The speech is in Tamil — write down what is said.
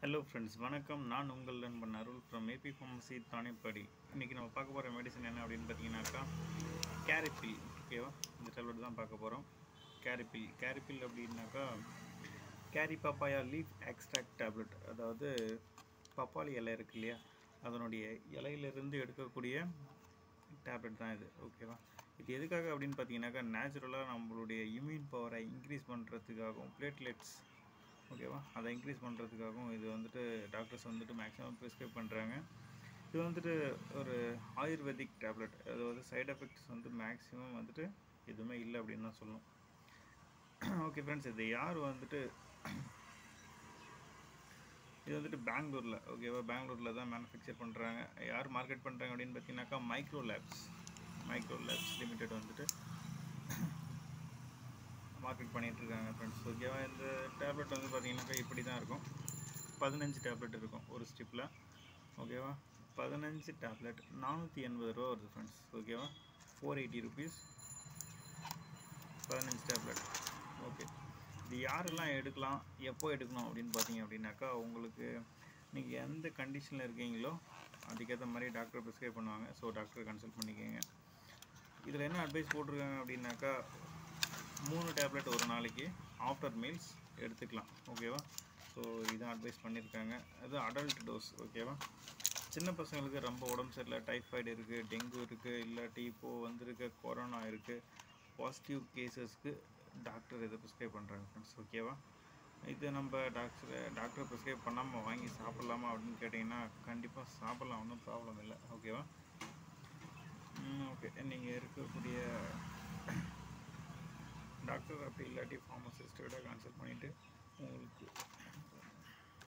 ஹலோ ஃப்ரெண்ட்ஸ் வணக்கம் நான் உங்கள் நண்பன் அருள் ஃப்ரம் ஏபி ஃபார்மசி தானேப்படி இன்றைக்கி நம்ம பார்க்க போகிற மெடிசன் என்ன அப்படின்னு பார்த்தீங்கன்னாக்கா கேரிப்பில் ஓகேவா இந்த டேப்லெட் தான் பார்க்க போகிறோம் கேரிப்பில் கேரிப்பில் அப்படின்னாக்கா கேரி பப்பாயா லீஃப் எக்ஸ்ட்ராக்ட் டேப்லெட் அதாவது பப்பாளி இலை இருக்கு இல்லையா அதனுடைய இலையிலிருந்து எடுக்கக்கூடிய டேப்லெட் தான் இது ஓகேவா இது எதுக்காக அப்படின்னு பார்த்தீங்கன்னாக்கா நேச்சுரலாக நம்மளுடைய இம்யூன் பவரை இன்க்ரீஸ் பண்ணுறதுக்காகவும் பிளேட்லெட்ஸ் ஓகேவா அதை இன்க்ரீஸ் பண்ணுறதுக்காகவும் இது வந்துட்டு டாக்டர்ஸ் வந்துட்டு மேக்ஸிமம் ப்ரிஸ்கிரைப் பண்ணுறாங்க இது வந்துட்டு ஒரு ஆயுர்வேதிக் டேப்லெட் அது வந்து சைடு எஃபெக்ட்ஸ் வந்து மேக்ஸிமம் வந்துட்டு எதுவுமே இல்லை அப்படின்னு தான் சொல்லணும் ஓகே ஃப்ரெண்ட்ஸ் இது யார் வந்துட்டு இது வந்துட்டு பெங்களூரில் ஓகேவா பெங்களூரில் தான் மேனுஃபேக்சர் பண்ணுறாங்க யார் மார்க்கெட் பண்ணுறாங்க அப்படின்னு பார்த்தீங்கன்னாக்கா micro labs micro labs limited வந்துட்டு மார்க்கெட் பண்ணிகிட்டு இருக்காங்க ஃப்ரெண்ட்ஸ் ஓகேவா இந்த டேப்லெட் வந்து பார்த்தீங்கன்னாக்கா இப்படி தான் இருக்கும் பதினஞ்சு டேப்லெட் இருக்கும் ஒரு ஸ்ட்ரிப்பில் ஓகேவா பதினஞ்சு டேப்லெட் நானூற்றி எண்பது ரூபா வருது ஃப்ரெண்ட்ஸ் ஓகேவா ஃபோர் எயிட்டி ருபீஸ் பதினஞ்சு டேப்லெட் ஓகே இது யாரெல்லாம் எடுக்கலாம் எப்போ எடுக்கணும் அப்படின்னு பார்த்தீங்க அப்படின்னாக்கா உங்களுக்கு நீங்கள் எந்த கண்டிஷனில் இருக்கீங்களோ அதுக்கேற்ற மாதிரி டாக்டர் ப்ரிஸ்கிரைப் பண்ணுவாங்க ஸோ டாக்டரை கன்சல்ட் பண்ணிக்கோங்க இதில் என்ன அட்வைஸ் போட்டிருக்காங்க அப்படின்னாக்கா மூணு டேப்லெட் ஒரு நாளைக்கு ஆஃப்டர் மீல்ஸ் எடுத்துக்கலாம் ஓகேவா ஸோ இதான் அட்வைஸ் பண்ணியிருக்காங்க அது அடல்ட் டோஸ் ஓகேவா சின்ன பசங்களுக்கு ரொம்ப உடம்பு சரியில்லை டைஃபாய்டு இருக்குது டெங்கு இருக்குது இல்லாட்டி இப்போது வந்திருக்க கொரோனா இருக்குது பாசிட்டிவ் கேசஸ்க்கு டாக்டர் இதை ப்ரிஸ்கிரைப் பண்ணுறாங்க ஃப்ரெண்ட்ஸ் ஓகேவா இது நம்ம டாக்டர் டாக்டர் ப்ரிஸ்கிரைப் பண்ணாமல் வாங்கி சாப்பிட்லாமா அப்படின்னு கேட்டிங்கன்னா கண்டிப்பாக சாப்பிட்லாம் ஒன்றும் ப்ராப்ளம் இல்லை ஓகேவா ஓகே நீங்கள் இருக்கக்கூடிய டாக்டர் அப்படி இல்லாட்டி ஃபார்மசிஸ்ட்டோட கன்சல்ட் பண்ணிவிட்டு உங்களுக்கு